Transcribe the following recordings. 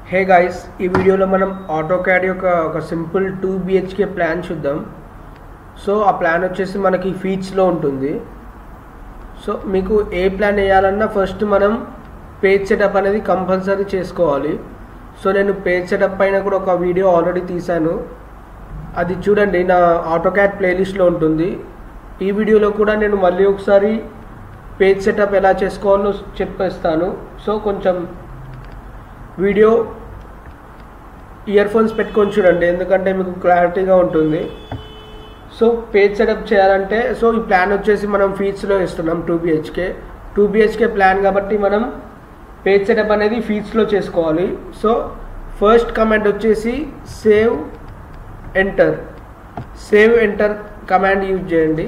hey guys ఈ వీడియోలో మనం ఆటో క్యాడ్ యొక్క ఒక సింపుల్ టూ బిహెచ్కే ప్లాన్ చూద్దాం సో ఆ ప్లాన్ వచ్చేసి మనకి ఫీచ్లో ఉంటుంది సో మీకు ఏ ప్లాన్ వేయాలన్నా ఫస్ట్ మనం పేజ్ సెటప్ అనేది కంపల్సరీ చేసుకోవాలి సో నేను పేజ్ సెటప్ పైన కూడా ఒక వీడియో ఆల్రెడీ తీశాను అది చూడండి నా ఆటో క్యాడ్ ప్లేలిస్ట్లో ఉంటుంది ఈ వీడియోలో కూడా నేను మళ్ళీ ఒకసారి పేజ్ సెటప్ ఎలా చేసుకోవాలో చెప్పేస్తాను సో కొంచెం వీడియో ఇయర్ ఫోన్స్ పెట్టుకొని చూడండి ఎందుకంటే మీకు క్లారిటీగా ఉంటుంది సో పేజ్ సెటప్ చేయాలంటే సో ఈ ప్లాన్ వచ్చేసి మనం ఫీడ్స్లో ఇస్తున్నాం two BHK two BHK plan కాబట్టి మనం పేజ్ సెటప్ అనేది ఫీడ్స్లో చేసుకోవాలి సో ఫస్ట్ కమాండ్ వచ్చేసి save enter save enter command use చేయండి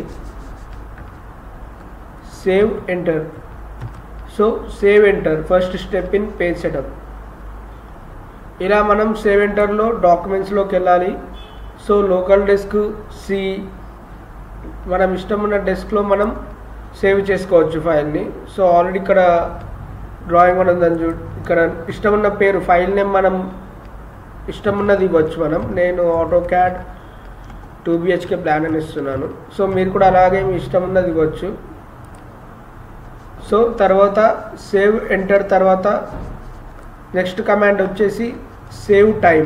save enter so save enter first step in page setup ఇలా మనం సేవ్ ఎంటర్లో డాక్యుమెంట్స్లోకి వెళ్ళాలి సో లోకల్ డెస్క్ సి మనం ఇష్టం ఉన్న డెస్క్లో మనం సేవ్ చేసుకోవచ్చు ఫైల్ని సో ఆల్రెడీ ఇక్కడ డ్రాయింగ్ అని ఉందని చూ ఇక్కడ ఇష్టం ఉన్న పేరు ఫైల్ నేమ్ మనం ఇష్టం ఉన్నది ఇవ్వచ్చు మనం నేను auto CAD two BHK plan అని ఇస్తున్నాను సో మీరు కూడా అలాగే మీ ఇష్టం ఉన్నది ఇవ్వచ్చు సో తర్వాత సేవ్ ఎంటర్ తర్వాత నెక్స్ట్ కమాండ్ వచ్చేసి సేవ్ టైం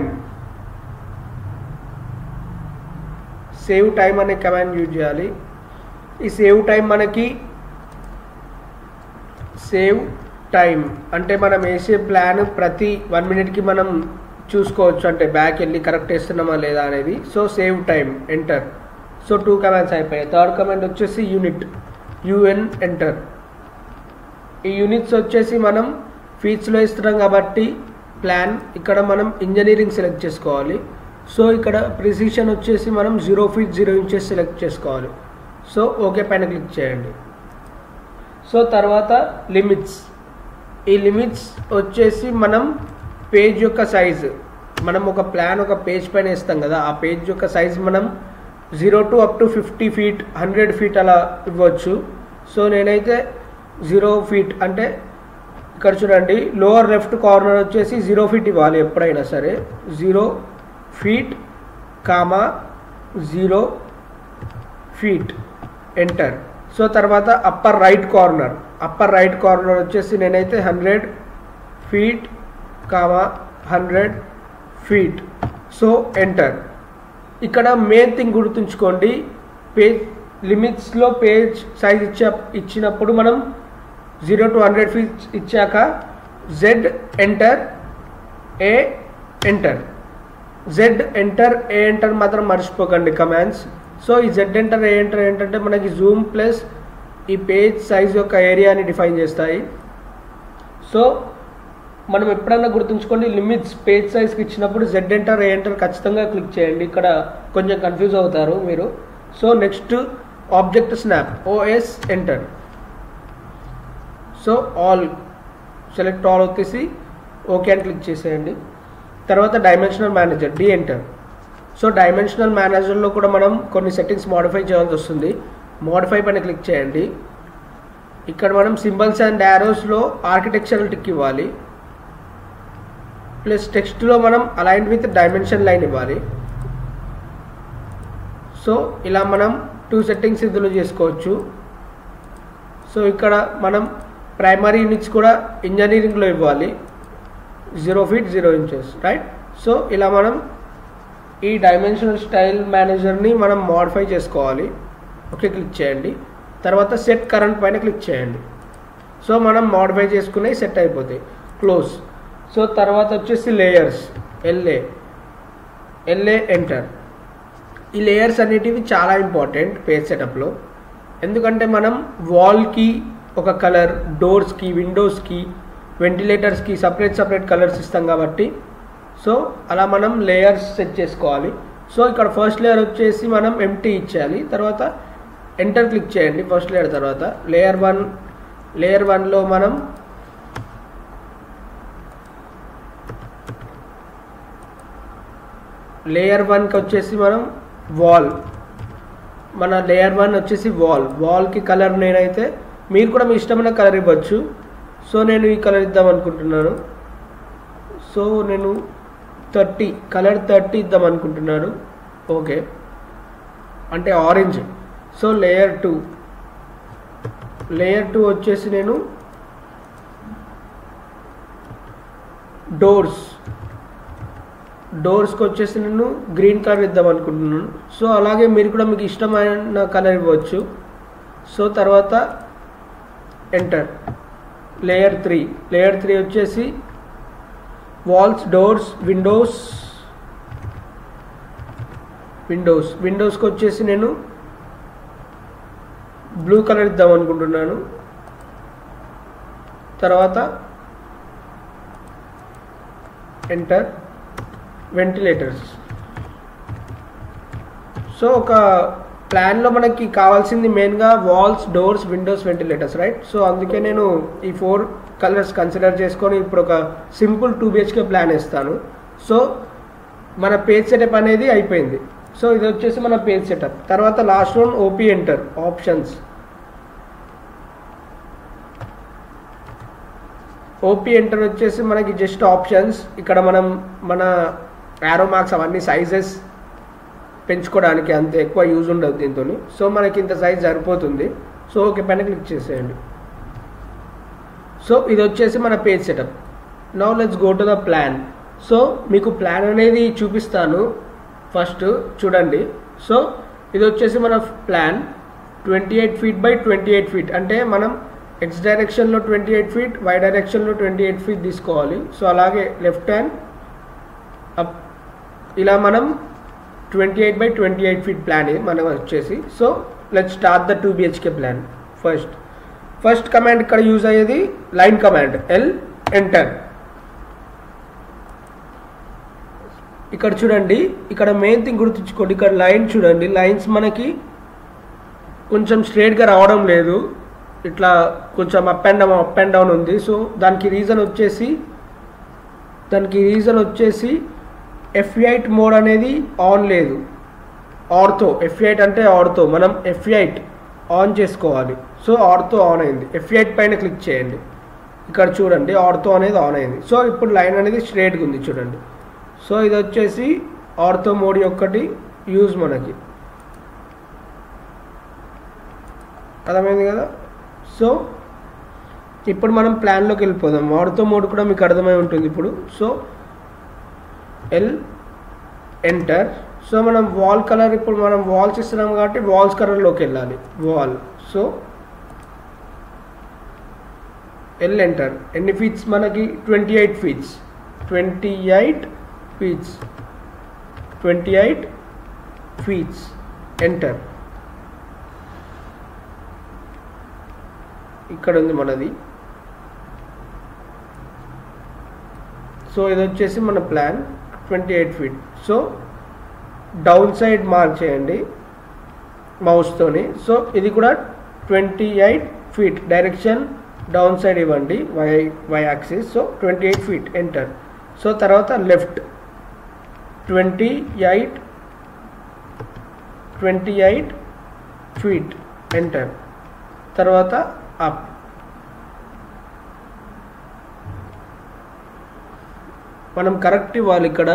సేవ్ టైం అనే కమాండ్ యూజ్ చేయాలి ఈ సేవ్ టైం మనకి సేవ్ టైం అంటే మనం వేసే ప్లాన్ ప్రతి వన్ మినిట్కి మనం చూసుకోవచ్చు అంటే బ్యాక్ వెళ్ళి కరెక్ట్ వేస్తున్నామా లేదా అనేది so save time enter so two commands అయిపోయాయి థర్డ్ కమాండ్ వచ్చేసి యూనిట్ యూఎన్ ఎంటర్ ఈ యూనిట్స్ వచ్చేసి మనం ఫీట్స్లో ఇస్తున్నాం కాబట్టి ప్లాన్ ఇక్కడ మనం ఇంజనీరింగ్ సెలెక్ట్ చేసుకోవాలి సో ఇక్కడ ప్రిసిషన్ వచ్చేసి మనం zero feet zero inches select చేసుకోవాలి సో ఓకే పైన క్లిక్ చేయండి సో తర్వాత లిమిట్స్ ఈ లిమిట్స్ వచ్చేసి మనం పేజ్ యొక్క సైజు మనం ఒక ప్లాన్ ఒక పేజ్ పైన ఇస్తాం కదా ఆ పేజ్ యొక్క సైజ్ మనం zero to up to fifty feet hundred feet అలా ఇవ్వచ్చు సో నేనైతే జీరో ఫీట్ అంటే ఇక్కడ చూడండి లోవర్ లెఫ్ట్ కార్నర్ వచ్చేసి జీరో ఫీట్ ఇవ్వాలి ఎప్పుడైనా సరే zero feet comma zero feet enter so తర్వాత upper right corner upper right corner వచ్చేసి నేనైతే hundred feet comma hundred feet so enter ఇక్కడ మెయిన్ థింగ్ గుర్తుంచుకోండి పేజ్ లిమిట్స్లో పేజ్ సైజ్ ఇచ్చా ఇచ్చినప్పుడు మనం జీరో టు హండ్రెడ్ ఫీట్ ఇచ్చాక Z enter A enter Z enter A enter మాత్రం మర్చిపోకండి కమాండ్స్ సో ఈ జెడ్ ఎంటర్ ఏ ఎంటర్ ఏంటంటే మనకి జూమ్ ప్లస్ ఈ పేజ్ సైజ్ యొక్క ఏరియాని డిఫైన్ చేస్తాయి సో మనం ఎప్పుడన్నా గుర్తుంచుకోండి లిమిట్స్ పేజ్ సైజ్కి ఇచ్చినప్పుడు జెడ్ ఎంటర్ ఏ ఎంటర్ ఖచ్చితంగా క్లిక్ చేయండి ఇక్కడ కొంచెం కన్ఫ్యూజ్ అవుతారు మీరు so next object snap OS enter so all select all వచ్చేసి ఓకే అని క్లిక్ చేసేయండి తర్వాత dimensional manager D enter so dimensional మేనేజర్లో కూడా మనం కొన్ని సెట్టింగ్స్ మోడిఫై చేయాల్సి వస్తుంది మోడిఫై పైన క్లిక్ చేయండి ఇక్కడ మనం సింబల్స్ అండ్ యారోస్లో ఆర్కిటెక్చరల్ టిక్ ఇవ్వాలి ప్లస్ టెక్స్ట్లో మనం అలైన్ విత్ డైమెన్షన్ లైన్ ఇవ్వాలి సో ఇలా మనం టూ సెట్టింగ్స్ ఇందులో చేసుకోవచ్చు సో ఇక్కడ మనం ప్రైమరీ యూనిట్స్ కూడా ఇంజనీరింగ్లో ఇవ్వాలి zero feet zero inches right so ఇలా మనం ఈ డైమెన్షనల్ స్టైల్ మేనేజర్ని మనం మోడిఫై చేసుకోవాలి ఓకే క్లిక్ చేయండి తర్వాత సెట్ కరెంట్ పైన క్లిక్ చేయండి సో మనం మోడిఫై చేసుకునే సెట్ అయిపోతాయి క్లోజ్ సో తర్వాత వచ్చేసి లేయర్స్ ఎల్ఏ ఎల్ఏ ఎంటర్ ఈ లేయర్స్ అనేటివి చాలా ఇంపార్టెంట్ పేజ్ సెటప్లో ఎందుకంటే మనం వాల్కి ఒక కలర్ డోర్స్కి విండోస్కి వెంటిలేటర్స్కి సపరేట్ సపరేట్ కలర్స్ ఇస్తాం కాబట్టి సో అలా మనం లేయర్స్ సెట్ చేసుకోవాలి సో ఇక్కడ ఫస్ట్ లేయర్ వచ్చేసి మనం ఎంటీ ఇచ్చేయాలి తర్వాత ఎంటర్ క్లిక్ చేయండి ఫస్ట్ లేయర్ తర్వాత లేయర్ వన్ లేయర్ వన్లో మనం లేయర్ వన్కి వచ్చేసి మనం వాల్ మన లేయర్ వన్ వచ్చేసి వాల్ వాల్కి కలర్ నేనైతే మీరు కూడా మీ ఇష్టమైన కలర్ ఇవ్వచ్చు సో నేను ఈ కలర్ ఇద్దాం అనుకుంటున్నాను సో నేను థర్టీ కలర్ థర్టీ ఇద్దాం అనుకుంటున్నాను ఓకే అంటే orange so layer two layer two వచ్చేసి నేను డోర్స్ డోర్స్కి వచ్చేసి నేను గ్రీన్ కలర్ ఇద్దాం అనుకుంటున్నాను సో అలాగే మీరు కూడా మీకు ఇష్టమైన కలర్ ఇవ్వచ్చు సో తర్వాత enter layer three layer three వచ్చేసి వాల్స్ డోర్స్ విండోస్ విండోస్ విండోస్కి వచ్చేసి నేను బ్లూ కలర్ ఇద్దాం అనుకుంటున్నాను తర్వాత ఎంటర్ వెంటిలేటర్స్ సో ఒక ప్లాన్లో మనకి కావాల్సింది మెయిన్గా walls doors windows ventilators right so అందుకే నేను ఈ ఫోర్ కలర్స్ కన్సిడర్ చేసుకొని ఇప్పుడు ఒక సింపుల్ టూ బిహెచ్కే ప్లాన్ ఇస్తాను సో మన పేజ్ సెటప్ అనేది అయిపోయింది సో ఇది వచ్చేసి మన పేజ్ సెటప్ తర్వాత last one OP enter options OP enter వచ్చేసి మనకి జస్ట్ ఆప్షన్స్ ఇక్కడ మనం మన యారో మార్క్స్ అవన్నీ సైజెస్ పెంచుకోవడానికి అంత ఎక్కువ యూజ్ ఉండదు దీంతో సో మనకి ఇంత సైజ్ సరిపోతుంది సో ఓకే పైన క్లిక్ చేసేయండి సో ఇది వచ్చేసి మన page setup now let's go to the plan so మీకు ప్లాన్ అనేది చూపిస్తాను ఫస్ట్ చూడండి సో ఇది వచ్చేసి మన plan twenty eight feet by twenty eight feet అంటే మనం ఎక్స్ డైరెక్షన్లో ట్వంటీ ఎయిట్ ఫీట్ వై డైరెక్షన్లో ట్వంటీ ఎయిట్ ఫీట్ తీసుకోవాలి సో అలాగే లెఫ్ట్ హ్యాండ్ అప్ ఇలా మనం twenty eight by twenty eight feet plan ఇది మనం వచ్చేసి so let start the two BHK plan first first command ఇక్కడ యూజ్ అయ్యేది లైన్ కమాండ్ ఎల్ ఎంటర్ ఇక్కడ చూడండి ఇక్కడ మెయిన్ థింగ్ గుర్తుంచుకోండి ఇక్కడ లైన్ చూడండి లైన్స్ మనకి కొంచెం స్ట్రేట్గా రావడం లేదు ఇట్లా కొంచెం up and down up and down ఉంది సో దానికి రీజన్ వచ్చేసి దానికి రీజన్ వచ్చేసి ఎఫ్ ఎయిట్ మోడ్ అనేది ఆన్ లేదు ఆర్తో ఎఫ్ ఎయిట్ అంటే ఆర్తో మనం ఎఫ్ ఎయిట్ ఆన్ చేసుకోవాలి సో ఆర్తో ఆన్ అయింది ఎఫ్ ఎయిట్ పైన క్లిక్ చేయండి ఇక్కడ చూడండి ఆర్తో అనేది ఆన్ అయింది సో ఇప్పుడు లైన్ అనేది స్ట్రేట్గా ఉంది చూడండి సో ఇది వచ్చేసి ఆర్తో మోడ్ ఒక్కటి యూజ్ మనకి అర్థమైంది కదా సో ఇప్పుడు మనం ప్లాన్లోకి వెళ్ళిపోదాం ఆర్తో మోడ్ కూడా మీకు అర్థమై ఉంటుంది ఇప్పుడు సో ఎల్ ఎంటర్ సో మనం వాల్ కలర్ ఇప్పుడు మనం వాల్స్ ఇస్తున్నాం కాబట్టి వాల్స్ కలర్లోకి వెళ్ళాలి వాల్ సో ఎల్ ఎంటర్ ఎన్ని ఫీట్స్ మనకి twenty eight feets twenty eight feets twenty eight feets enter ఇక్కడ ఉంది మనది సో ఇది వచ్చేసి మన plan twenty eight feet so down side mark చేయండి మౌస్తోని సో ఇది కూడా twenty eight feet direction down side ఇవ్వండి Y Y axis so twenty eight feet enter so తర్వాత left twenty eight twenty eight feet enter తర్వాత up మనం correct ఇవ్వాలి ఇక్కడ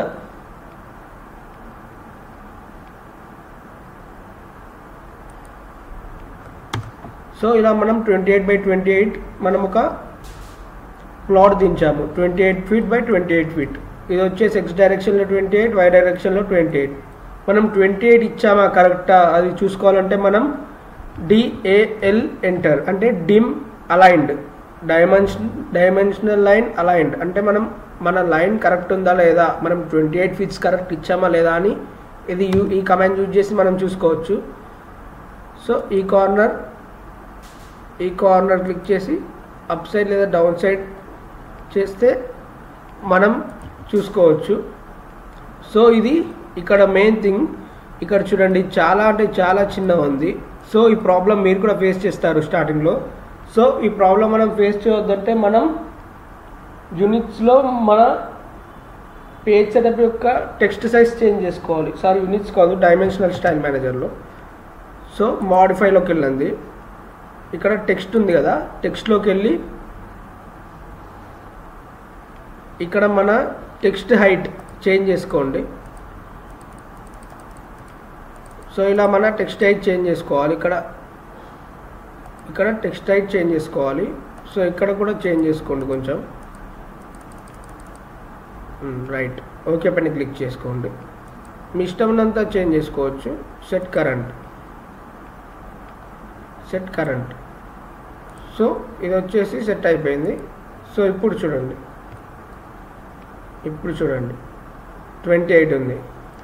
సో ఇలా మనం twenty eight by twenty eight మనం ఒక ప్లాట్ దించాము twenty eight feet by twenty eight feet ఇది వచ్చేసి ఎక్స్ డైరెక్షన్లో ట్వంటీ ఎయిట్ వై డైరెక్షన్లో ట్వంటీ ఎయిట్ మనం ట్వంటీ ఎయిట్ ఇచ్చామా కరెక్టా అది చూసుకోవాలంటే మనం డిఏఎల్ ఎంటర్ అంటే dim aligned dimension dimensional line aligned అంటే మనం మన లైన్ కరెక్ట్ ఉందా లేదా మనం ట్వంటీ ఎయిట్ ఫీట్స్ కరెక్ట్ ఇచ్చామా లేదా అని ఇది యూ ఈ కమాండ్ యూజ్ చేసి మనం చూసుకోవచ్చు సో ఈ కార్నర్ ఈ కార్నర్ క్లిక్ చేసి అప్ సైడ్ లేదా డౌన్ సైడ్ చేస్తే మనం చూసుకోవచ్చు సో ఇది ఇక్కడ మెయిన్ థింగ్ ఇక్కడ చూడండి చాలా అంటే చాలా చిన్న ఉంది సో ఈ ప్రాబ్లం మీరు కూడా ఫేస్ చేస్తారు స్టార్టింగ్లో సో ఈ ప్రాబ్లం మనం ఫేస్ చేయొద్దంటే మనం యూనిట్స్లో మన పేజ్ సెటప్ యొక్క టెక్స్ట్ సైజ్ చేంజ్ చేసుకోవాలి సారీ యూనిట్స్ కాదు డైమెన్షనల్ స్టైల్ మేనేజర్లో సో మాడిఫైలోకి వెళ్ళండి ఇక్కడ టెక్స్ట్ ఉంది కదా టెక్స్ట్లోకి వెళ్ళి ఇక్కడ మన టెక్స్ట్ హైట్ చేంజ్ చేసుకోండి సో ఇలా మన టెక్స్ట్ హైట్ చేంజ్ చేసుకోవాలి ఇక్కడ ఇక్కడ టెక్స్ట్ హైట్ చేంజ్ చేసుకోవాలి సో ఇక్కడ కూడా చేంజ్ చేసుకోండి కొంచెం రైట్ ఓకే పైన క్లిక్ చేసుకోండి మీ ఇష్టం ఉన్నంత చేంజ్ చేసుకోవచ్చు set current set current so ఇది వచ్చేసి సెట్ అయిపోయింది సో ఇప్పుడు చూడండి ఇప్పుడు చూడండి ట్వంటీ ఎయిట్ ఉంది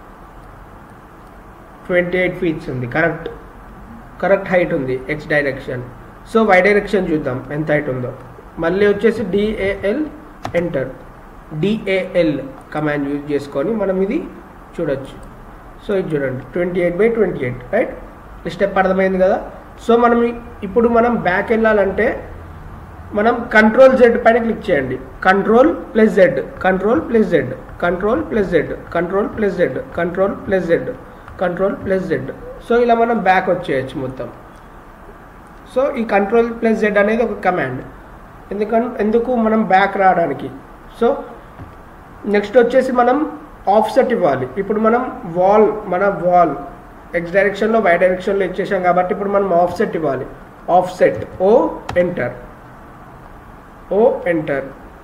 ట్వంటీ ఎయిట్ ఫీట్స్ ఉంది కరెక్ట్ కరెక్ట్ హైట్ ఉంది X direction so Y direction చూద్దాం ఎంత హైట్ ఉందో మళ్ళీ వచ్చేసి DAL enter DAL command use చేసుకొని మనం ఇది చూడొచ్చు సో ఇది చూడండి twenty eight by twenty eight right ఈ స్టెప్ అర్థమైంది కదా సో మనం ఇ- ఇప్పుడు మనం బ్యాక్ వెళ్ళాలంటే మనం కంట్రోల్ జెడ్ పైన క్లిక్ చేయండి control plus Z control plus Z control plus Z control plus Z control plus Z control plus Z so ఇలా మనం బ్యాక్ వచ్చేయచ్చు మొత్తం సో ఈ కంట్రోల్ ప్లస్ జెడ్ అనేది ఒక కమాండ్ ఎందుకన్ ఎందుకు మనం బ్యాక్ రావడానికి సో నెక్స్ట్ వచ్చేసి మనం ఆఫ్సెట్ ఇవ్వాలి ఇప్పుడు మనం వాల్ మన వాల్ ఎక్స్ డైరెక్షన్లో వై డైరెక్షన్లో ఇచ్చేసాం కాబట్టి ఇప్పుడు మనం ఆఫ్సెట్ ఇవ్వాలి offset O enter O enter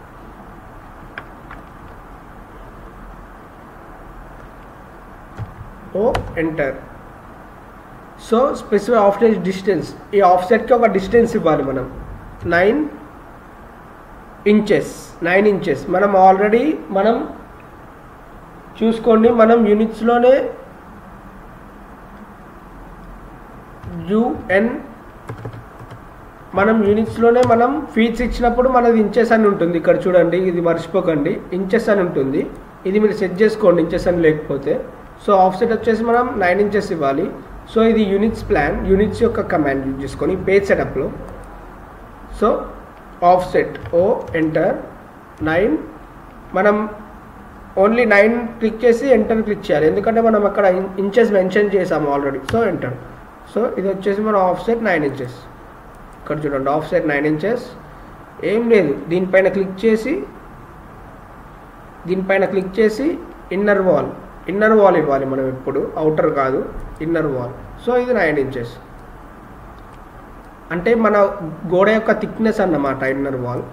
O enter so specific offset distance ఈ ఆఫ్సెట్కి ఒక డిస్టెన్స్ ఇవ్వాలి మనం నైన్ ఇంచెస్ నైన్ ఇంచెస్ మనం ఆల్రెడీ మనం చూసుకోండి మనం యూనిట్స్లోనే యుఎన్ మనం యూనిట్స్లోనే మనం ఫీట్స్ ఇచ్చినప్పుడు మనది ఇంచెస్ అని ఉంటుంది ఇక్కడ చూడండి ఇది మర్చిపోకండి ఇంచెస్ అని ఉంటుంది ఇది మీరు సెట్ చేసుకోండి ఇంచెస్ అని లేకపోతే సో ఆఫ్సెట్ వచ్చేసి మనం నైన్ ఇంచెస్ ఇవ్వాలి సో ఇది యూనిట్స్ ప్లాన్ యూనిట్స్ యొక్క కమాండ్ యూజ్ చేసుకొని పేజ్ సెటప్లో so offset O enter nine మనం ఓన్లీ నైన్ క్లిక్ చేసి ఎంటర్ క్లిక్ చేయాలి ఎందుకంటే మనం అక్కడ ఇంచెస్ మెన్షన్ చేసాము ఆల్రెడీ సో ఎంటర్ సో ఇది వచ్చేసి మన ఆఫ్సెట్ నైన్ ఇంచెస్ ఇక్కడ చూడండి ఆఫ్సెట్ నైన్ ఇంచెస్ ఏం లేదు దీనిపైన క్లిక్ చేసి దీనిపైన క్లిక్ చేసి ఇన్నర్ వాల్ ఇన్నర్ వాల్ ఇవ్వాలి మనం ఇప్పుడు అవుటర్ కాదు ఇన్నర్ వాల్ సో ఇది నైన్ ఇంచెస్ అంటే మన గోడ యొక్క థిక్నెస్ అన్నమాట ఇన్నర్ వాల్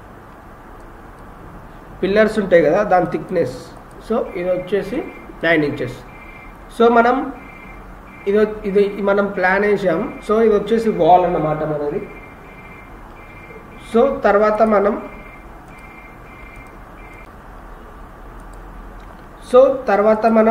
పిల్లర్స్ ఉంటాయి కదా దాని థిక్నెస్ సో ఇది వచ్చేసి నైన్ ఇంచెస్ సో మనం ఇది వ- ఇది మనం ప్లాన్ వేసాం సో ఇది వచ్చేసి వాల్ అన్నమాట మనది సో తర్వాత మనం సో తర్వాత మనం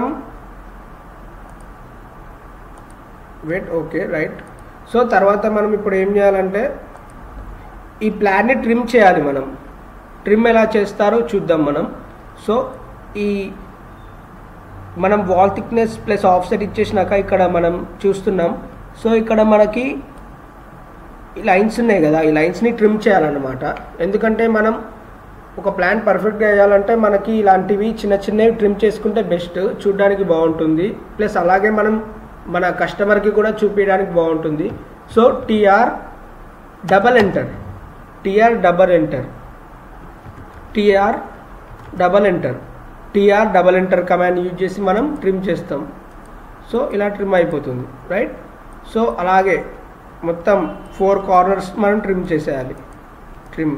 వెయిట్ ఓకే రైట్ సో తర్వాత మనం ఇప్పుడు ఏం చేయాలంటే ఈ ప్లాన్ని ట్రిమ్ చేయాలి మనం ట్రిమ్ ఎలా చేస్తారో చూద్దాం మనం సో ఈ మనం వాల్ థిక్నెస్ ప్లస్ ఆఫ్సెట్ ఇచ్చేసినాక ఇక్కడ మనం చూస్తున్నాం సో ఇక్కడ మనకి ఈ లైన్స్ ఉన్నాయి కదా ఈ లైన్స్ని ట్రిమ్ చేయాలన్నమాట ఎందుకంటే మనం ఒక ప్లాన్ పర్ఫెక్ట్గా వేయాలంటే మనకి ఇలాంటివి చిన్న చిన్నవి ట్రిమ్ చేసుకుంటే బెస్ట్ చూడడానికి బాగుంటుంది ప్లస్ అలాగే మనం మన కస్టమర్కి కూడా చూపించడానికి బాగుంటుంది so TR double enter TR double enter TR double enter TR double enter command use చేసి మనం ట్రిమ్ చేస్తాం సో ఇలా ట్రిమ్ అయిపోతుంది రైట్ సో అలాగే మొత్తం ఫోర్ కార్నర్స్ మనం ట్రిమ్ చేసేయాలి ట్రిమ్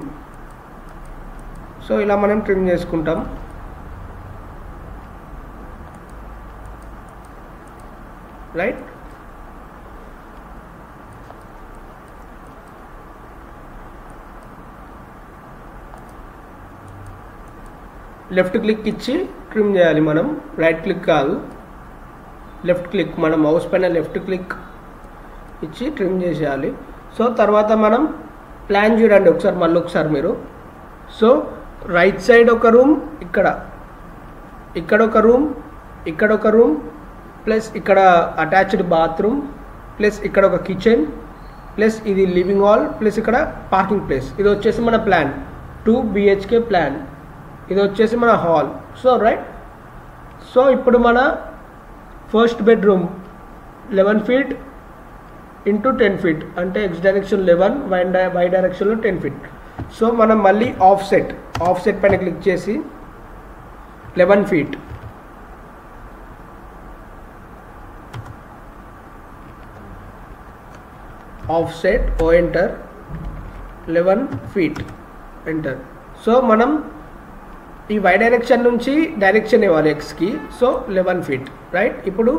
సో ఇలా మనం ట్రిమ్ చేసుకుంటాం రైట్ లెఫ్ట్ క్లిక్ ఇచ్చి ట్రిమ్ చేయాలి మనం రైట్ క్లిక్ కాదు లెఫ్ట్ క్లిక్ మన మౌస్ పైన లెఫ్ట్ క్లిక్ ఇచ్చి ట్రిమ్ చేసేయాలి సో తర్వాత మనం ప్లాన్ చూడండి ఒకసారి మళ్ళీ ఒకసారి మీరు సో రైట్ సైడ్ ఒక రూమ్ ఇక్కడ ఇక్కడ ఒక రూమ్ ఇక్కడ ఒక రూమ్ ప్లస్ ఇక్కడ అటాచ్డ్ బాత్రూమ్ ప్లస్ ఇక్కడ ఒక కిచెన్ ప్లస్ ఇది లివింగ్ హాల్ ప్లస్ ఇక్కడ పార్కింగ్ ప్లేస్ ఇది వచ్చేసి మన ప్లాన్ టూ బిహెచ్కే ప్లాన్ ఇది వచ్చేసి మన హాల్ సో రైట్ సో ఇప్పుడు మన first bedroom eleven feet into ten feet అంటే X direction eleven Y Y డైరెక్షన్లో టెన్ ఫీట్ సో మనం మళ్ళీ ఆఫ్ సెట్ ఆఫ్ సెట్ పైన క్లిక్ చేసి eleven feet offset O enter eleven feet enter so మనం ఈ వై డైరెక్షన్ నుంచి direction ఇవ్వాలి ఎక్స్కి సో లెవెన్ ఫీట్ రైట్ ఇప్పుడు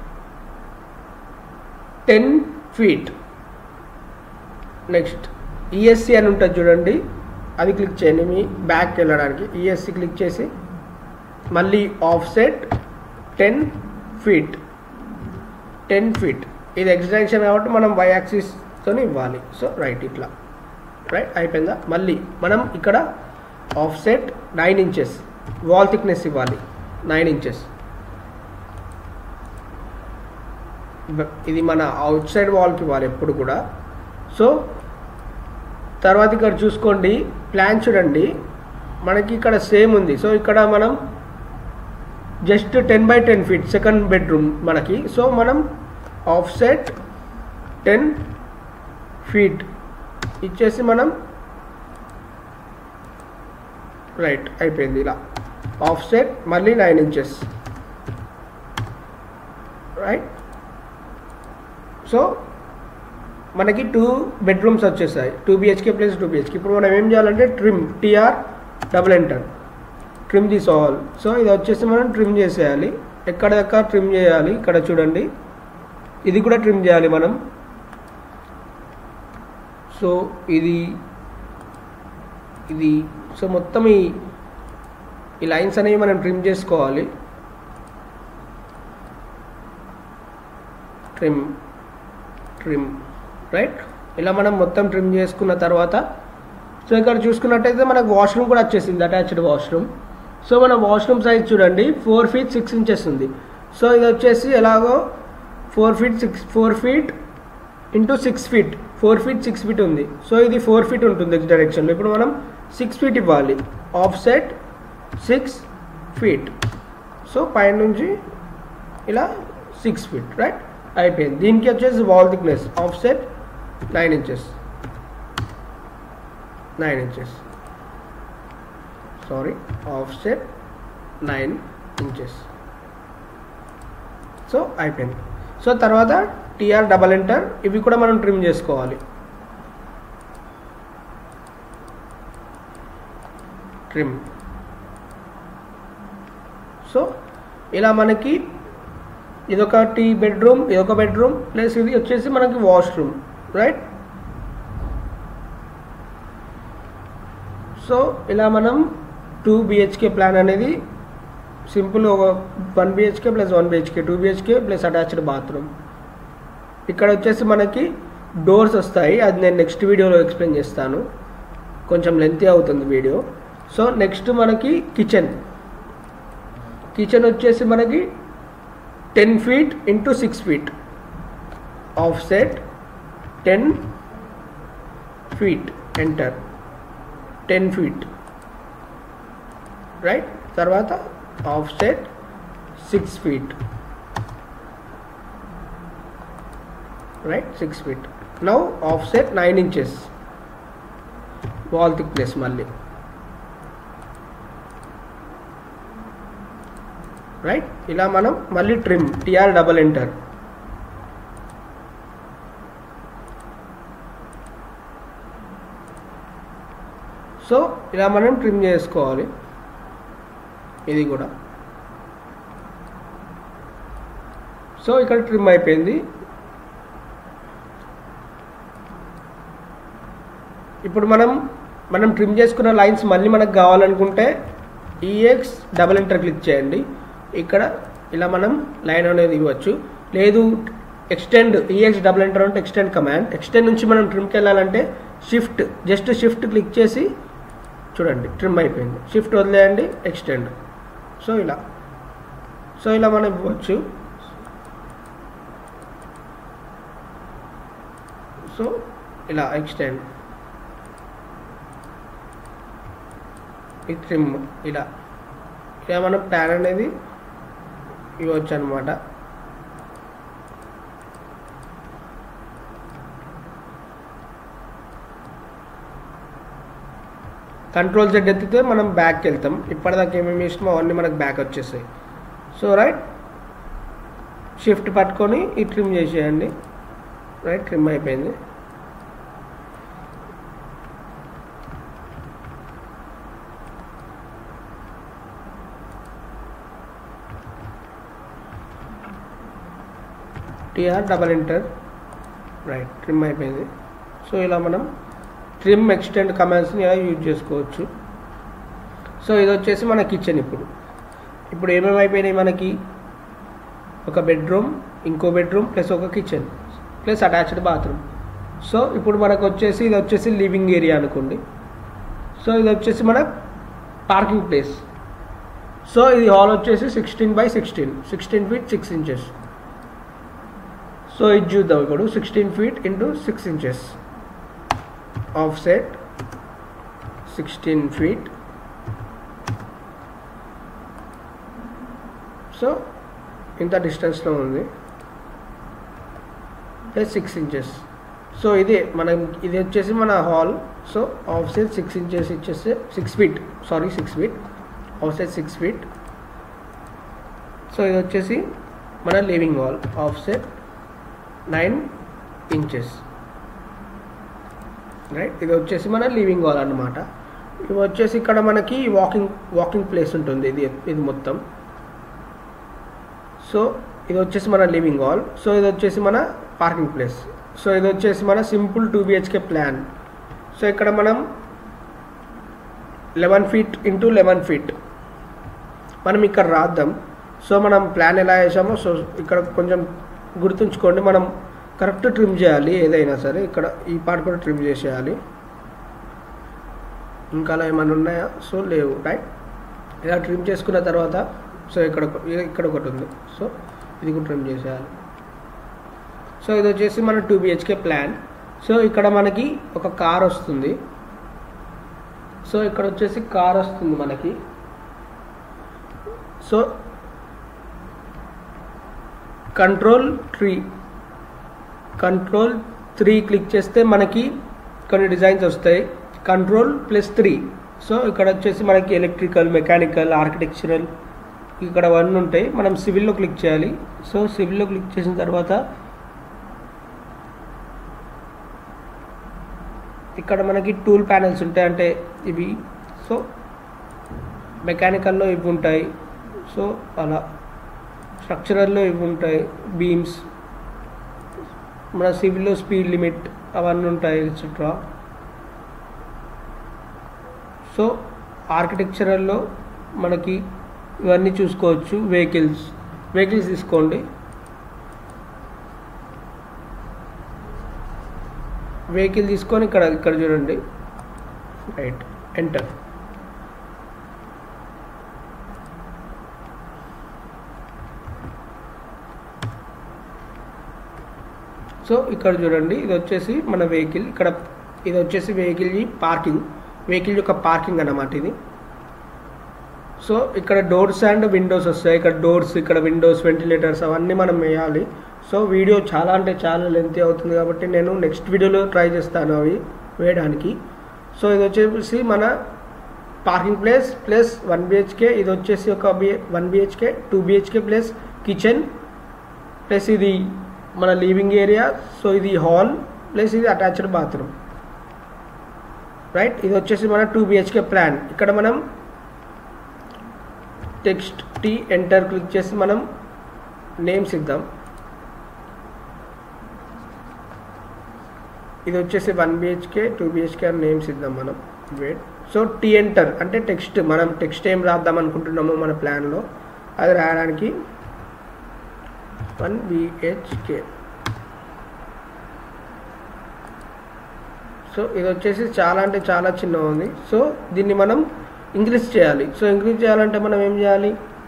టెన్ ఫీట్ నెక్స్ట్ ఈఎస్సి అని ఉంటుంది చూడండి అది క్లిక్ చేయండి మీ బ్యాక్ వెళ్ళడానికి ఈఎస్సి క్లిక్ చేసి మళ్ళీ offset ten feet ten feet ఇది ఎక్స్ డైరెక్షన్ కాబట్టి మనం వై యాక్సిస్తో ఇవ్వాలి సో రైట్ ఇట్లా రైట్ అయిపోయిందా మళ్ళీ మనం ఇక్కడ of set nine inches wall thickness ఇవ్వాలి నైన్ ఇంచెస్ ఇది మన అవుట్ సైడ్ వాల్కి ఇవ్వాలి ఎప్పుడు కూడా సో తర్వాత ఇక్కడ చూసుకోండి ప్లాన్ చూడండి మనకి ఇక్కడ సేమ్ ఉంది సో ఇక్కడ మనం just ten by ten feet second bedroom మనకి సో మనం ఆఫ్ సెట్ టెన్ ఫీట్ ఇచ్చేసి మనం రైట్ అయిపోయింది ఇలా ఆఫ్ సెట్ మళ్ళీ నైన్ ఇంచెస్ రైట్ సో మనకి టూ బెడ్రూమ్స్ వచ్చేసాయి two BHK plus two BHK ఇప్పుడు మనం ఏం చేయాలంటే trim TR double enter trim this all so ఇది వచ్చేసి మనం ట్రిమ్ చేసేయాలి ఎక్కడెక్కడ ట్రిమ్ చేయాలి ఇక్కడ చూడండి ఇది కూడా ట్రిమ్ చేయాలి మనం సో ఇది ఇది సో మొత్తం ఈ ఈ లైన్స్ అనేవి మనం ట్రిమ్ చేసుకోవాలి ట్రిమ్ ట్రిమ్ రైట్ ఇలా మనం మొత్తం ట్రిమ్ చేసుకున్న తర్వాత సో ఇక్కడ చూసుకున్నట్టయితే మనకు వాష్రూమ్ కూడా వచ్చేసింది అటాచ్డ్ వాష్రూమ్ సో మన వాష్రూమ్ సైజ్ చూడండి ఫోర్ ఫీట్ సిక్స్ ఇంచెస్ ఉంది సో ఇది వచ్చేసి ఎలాగో four feet six four feet into six feet four feet six feet ఉంది సో ఇది ఫోర్ ఫీట్ ఉంటుంది ఎక్స్ డైరెక్షన్లో ఇప్పుడు మనం సిక్స్ ఫీట్ ఇవ్వాలి offset six feet so పైనుంచి ఇలా సిక్స్ ఫీట్ రైట్ అయిపోయింది దీనికి వచ్చేసి wall thickness of set nine inches nine inches sorry of set nine inches so అయిపోయింది సో తర్వాత టీఆర్ డబల్ ఎంటర్ ఇవి కూడా మనం ట్రిమ్ చేసుకోవాలి ట్రిమ్ సో ఇలా మనకి ఇదొకటి బెడ్రూమ్ ఇదొక బెడ్రూమ్ ప్లస్ ఇది వచ్చేసి మనకి వాష్రూమ్ రైట్ సో ఇలా మనం టూ బిహెచ్కే ప్లాన్ అనేది సింపుల్ ఒక one BHK plus one BHK two BHK plus attached bathroom ఇక్కడ వచ్చేసి మనకి డోర్స్ వస్తాయి అది నేను నెక్స్ట్ వీడియోలో ఎక్స్ప్లెయిన్ చేస్తాను కొంచెం లెంతీ అవుతుంది వీడియో సో నెక్స్ట్ మనకి కిచెన్ కిచెన్ వచ్చేసి మనకి ten feet into six feet offset ten feet enter ten feet right తర్వాత offset six feet right six feet now of set nine inches wall thickness మళ్ళీ right ఇలా మనం మళ్ళీ trim TR double enter so ఇలా మనం trim చేసుకోవాలి ఇది కూడా సో ఇక్కడ ట్రిమ్ అయిపోయింది ఇప్పుడు మనం మనం ట్రిమ్ చేసుకున్న లైన్స్ మళ్ళీ మనకు కావాలనుకుంటే ఈఎక్స్ డబల్ ఎంటర్ క్లిక్ చేయండి ఇక్కడ ఇలా మనం లైన్ అనేది ఇవ్వచ్చు లేదు ఎక్స్టెండ్ ఈఎక్స్ డబుల్ ఎంటర్ అంటే ఎక్స్టెండ్ కమాండ్ ఎక్స్టెండ్ నుంచి మనం ట్రిమ్కి వెళ్ళాలంటే షిఫ్ట్ జస్ట్ షిఫ్ట్ క్లిక్ చేసి చూడండి ట్రిమ్ అయిపోయింది షిఫ్ట్ వదిలేయండి ఎక్స్టెండ్ సో ఇలా సో ఇలా మనం ఇవ్వచ్చు సో ఇలా ఎక్స్టెండ్ ఈ ట్రిమ్ ఇలా ఇలా మనం ప్లాన్ అనేది ఇవ్వచ్చు అనమాట కంట్రోల్ జెడ్ ఎత్తితే మనం బ్యాక్కి వెళ్తాం ఇప్పటిదాకా ఏమేమి ఇష్టమో అవన్నీ మనకు బ్యాక్ వచ్చేసాయి సో రైట్ షిఫ్ట్ పట్టుకొని ఈ ట్రిమ్ చేసేయండి రైట్ ట్రిమ్ అయిపోయింది TR double enter right trim అయిపోయింది సో ఇలా మనం ట్రిమ్ ఎక్స్టెండ్ కమాండ్స్ని ఇలా యూజ్ చేసుకోవచ్చు సో ఇది వచ్చేసి మన కిచెన్ ఇప్పుడు ఇప్పుడు ఏమేమి అయిపోయినాయి మనకి ఒక బెడ్రూమ్ ఇంకో బెడ్రూమ్ ప్లస్ ఒక kitchen plus attached bathroom so ఇప్పుడు మనకు వచ్చేసి ఇది వచ్చేసి లివింగ్ ఏరియా అనుకోండి సో ఇది వచ్చేసి మన పార్కింగ్ ప్లేస్ సో ఇది హాల్ వచ్చేసి sixteen by sixteen sixteen feet six inches so ఇది చూద్దాం ఇప్పుడు sixteen feet into six inches offset sixteen feet so ఇంత డిస్టెన్స్లో ఉంది ప్లస్ సిక్స్ ఇంచెస్ సో ఇదే మనం ఇది వచ్చేసి మన hall so off side six inches ఇచ్చేస్తే six feet sorry six feet off side six feet so ఇది వచ్చేసి మన living hall off set nine inches right ఇది వచ్చేసి మన లివింగ్ హాల్ అన్నమాట ఇవి వచ్చేసి ఇక్కడ మనకి వాకింగ్ వాకింగ్ ప్లేస్ ఉంటుంది ఇది ఇది మొత్తం సో ఇది వచ్చేసి మన లివింగ్ హాల్ సో ఇది వచ్చేసి మన పార్కింగ్ ప్లేస్ సో ఇది వచ్చేసి మన simple two BHK plan so ఇక్కడ మనం eleven feet into eleven feet మనం ఇక్కడ రాద్దాం సో మనం ప్లాన్ ఎలా వేసామో సో ఇక్కడ కొంచెం గుర్తుంచుకోండి మనం కరెక్ట్ ట్రిమ్ చేయాలి ఏదైనా సరే ఇక్కడ ఈ పార్ట్ కూడా ట్రిమ్ చేసేయాలి ఇంకా అలా ఏమైనా ఉన్నాయా సో లేవు రైట్ ఇలా ట్రిమ్ చేసుకున్న తర్వాత సో ఇక్కడ ఒక- ఇక్కడ ఒకటి ఉంది సో ఇది కూడా ట్రిమ్ చేసేయాలి సో ఇది వచ్చేసి మన టూ బిహెచ్కే ప్లాన్ సో ఇక్కడ మనకి ఒక కార్ వస్తుంది సో ఇక్కడ వచ్చేసి కార్ వస్తుంది మనకి so control three control three click చేస్తే మనకి కొన్ని డిజైన్స్ వస్తాయి కంట్రోల్ ప్లస్ త్రీ సో ఇక్కడ వచ్చేసి మనకి ఎలక్ట్రికల్ మెకానికల్ ఆర్కిటెక్చరల్ ఇక్కడ వన్ ఉంటాయి మనం సివిల్లో క్లిక్ చేయాలి సో సివిల్లో క్లిక్ చేసిన తర్వాత ఇక్కడ మనకి టూల్ ప్యానెల్స్ ఉంటాయి అంటే ఇవి సో మెకానికల్లో ఇవి ఉంటాయి సో అలా స్ట్రక్చరల్లో ఇవి ఉంటాయి బీమ్స్ మన సివిల్లో స్పీడ్ లిమిట్ అవన్నీ ఉంటాయి ఎక్సెట్రా సో ఆర్కిటెక్చరల్లో మనకి ఇవన్నీ చూసుకోవచ్చు వెహికల్స్ వెహికల్స్ తీసుకోండి వెహికల్ తీసుకొని ఇక్కడ ఇక్కడ చూడండి రైట్ ఎంటర్ సో ఇక్కడ చూడండి ఇది వచ్చేసి మన వెహికల్ ఇక్కడ ఇది వచ్చేసి వెహికల్ పార్కింగ్ వెహికల్ యొక్క పార్కింగ్ అన్నమాట ఇది సో ఇక్కడ డోర్స్ అండ్ విండోస్ వస్తాయి ఇక్కడ డోర్స్ ఇక్కడ విండోస్ వెంటిలేటర్స్ అవన్నీ మనం వేయాలి సో వీడియో చాలా అంటే చాలా లెంతీ అవుతుంది కాబట్టి నేను నెక్స్ట్ వీడియోలో ట్రై చేస్తాను అవి వేయడానికి సో ఇది వచ్చేసి మన parking place plus one BHK ఇది వచ్చేసి ఒక B one BHK two BHK plus kitchen plus ఇది మన లివింగ్ ఏరియా సో ఇది హాల్ ప్లస్ ఇది అటాచ్డ్ బాత్రూమ్ రైట్ ఇది వచ్చేసి మన టూ బిహెచ్కే ప్లాన్ ఇక్కడ మనం టెక్స్ట్ టీ ఎంటర్ క్లిక్ చేసి మనం నేమ్స్ ఇద్దాం ఇది వచ్చేసి వన్ బిహెచ్కే టూ బిహెచ్కే అని నేమ్స్ ఇద్దాం మనం వెయిట్ సో టీ ఎంటర్ అంటే టెక్స్ట్ మనం టెక్స్ట్ ఏం రాద్దాం అనుకుంటున్నామో మన ప్లాన్లో అది రాయడానికి వన్ బిహెచ్కే సో ఇది వచ్చేసి చాలా అంటే చాలా చిన్న ఉంది సో దీన్ని మనం ఇంక్రీజ్ చేయాలి సో ఇంక్రీజ్ చేయాలంటే మనం ఏం చేయాలి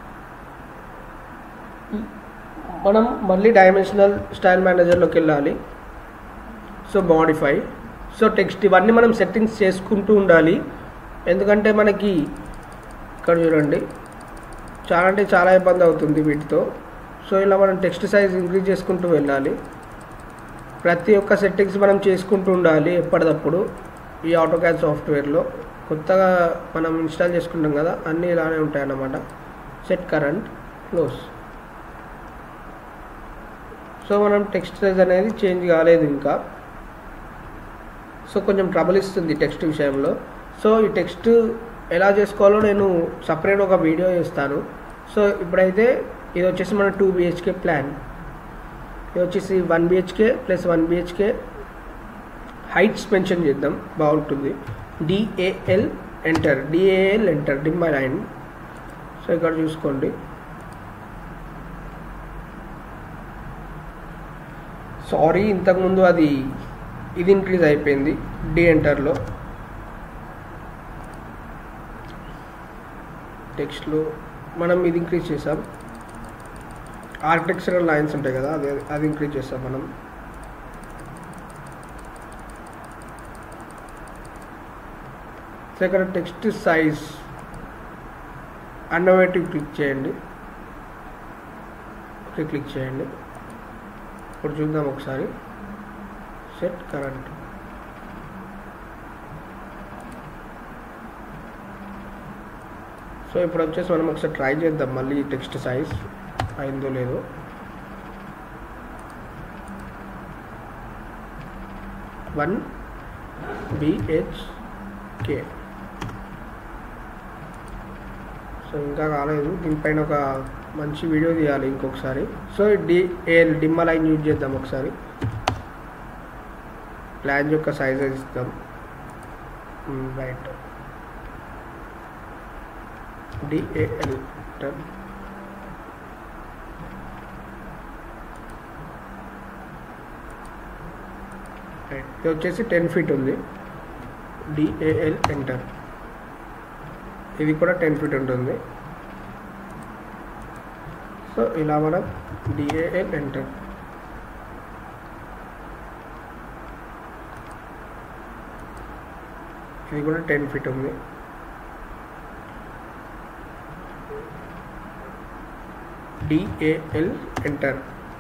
మనం మళ్ళీ డైమెన్షనల్ స్టైల్ మేనేజర్లోకి వెళ్ళాలి సో మోడిఫై సో టెక్స్ట్ ఇవన్నీ మనం సెట్టింగ్స్ చేసుకుంటూ ఉండాలి ఎందుకంటే మనకి ఇక్కడ చూడండి చాలా అంటే చాలా ఇబ్బంది అవుతుంది వీటితో సో ఇలా మనం టెక్స్ట్ సైజ్ ఇంక్రీజ్ చేసుకుంటూ వెళ్ళాలి ప్రతి ఒక్క సెట్టింగ్స్ మనం చేసుకుంటూ ఉండాలి ఎప్పటికప్పుడు ఈ ఆటోక్యాడ్ సాఫ్ట్వేర్లో కొత్తగా మనం ఇన్స్టాల్ చేసుకుంటాం కదా అన్నీ ఇలానే ఉంటాయి అన్నమాట సెట్ కరెంట్ క్లోజ్ సో మనం టెక్స్ట్ సైజ్ అనేది చేంజ్ కాలేదు ఇంకా సో కొంచెం ట్రబుల్ ఇస్తుంది టెక్స్ట్ విషయంలో సో ఈ టెక్స్ట్ ఎలా చేసుకోవాలో నేను సపరేట్ ఒక వీడియో చేస్తాను సో ఇప్పుడైతే ఇది వచ్చేసి మన టూ బిహెచ్కే ప్లాన్ ఇది వచ్చేసి one BHK plus one BHK heights mention చేద్దాం బాగుంటుంది DAL enter DAL enter dim by line so ఇక్కడ చూసుకోండి సారీ ఇంతకుముందు అది ఇది ఇంక్రీజ్ అయిపోయింది డి ఎంటర్లో టెక్స్ట్లో మనం ఇది ఇంక్రీజ్ చేసాం ఆర్కిటెక్చరల్ లైన్స్ ఉంటాయి కదా అది అది ఇంక్రీజ్ చేస్తాం మనం సో ఇక్కడ టెక్స్ట్ సైజ్ అన్నోవేటివ్ క్లిక్ చేయండి ఓకే క్లిక్ చేయండి ఇప్పుడు చూద్దాం ఒకసారి సెట్ కరెంట్ సో ఇప్పుడు వచ్చేసి మనం ఒకసారి ట్రై చేద్దాం మళ్ళీ టెక్స్ట్ సైజ్ అయిందో లేదో వన్ బిహెచ్కే సో ఇంకా కాలేదు దీనిపైన ఒక మంచి వీడియో తీయాలి ఇంకొకసారి so D A dim line use చేద్దాం ఒకసారి ప్లాన్ యొక్క సైజెస్ ఇస్తాం రైట్ డిఏఎల్ టర్న్ ఇది వచ్చేసి టెన్ ఫీట్ ఉంది డిఏఎల్ ఎంటర్ ఇది కూడా టెన్ ఫీట్ ఉంటుంది సో ఇలా మనం డిఏఎల్ ఎంటర్ ఇది కూడా టెన్ ఫీట్ ఉంది డిఏఎల్ ఎంటర్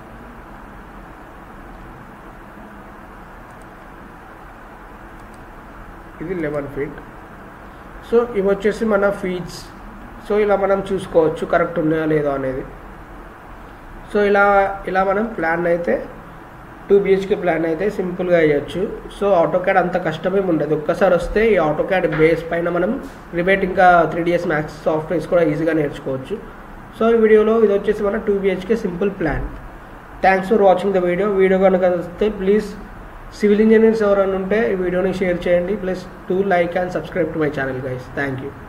ఇది లెవెన్ ఫీట్ సో ఇవి వచ్చేసి మన ఫీట్స్ సో ఇలా మనం చూసుకోవచ్చు కరెక్ట్ ఉన్నాయా లేదో అనేది సో ఇలా ఇలా మనం ప్లాన్ అయితే టూ బిహెచ్కే ప్లాన్ అయితే సింపుల్గా వేయచ్చు సో ఆటో క్యాడ్ అంత కష్టమేమి ఉండదు ఒక్కసారి వస్తే ఈ ఆటో క్యాడ్ బేస్ పైన మనం రిబేట్ ఇంకా త్రీ డిఎస్ మ్యాక్స్ సాఫ్ట్వేర్స్ కూడా ఈజీగా నేర్చుకోవచ్చు సో ఈ వీడియోలో ఇది వచ్చేసి మన two BHK simple plan thanks for watching the video video కనుక వస్తే ప్లీజ్ సివిల్ ఇంజనీర్స్ ఎవరైనా ఉంటే ఈ వీడియోని షేర్ చేయండి plus to like and subscribe to my channel guys thank you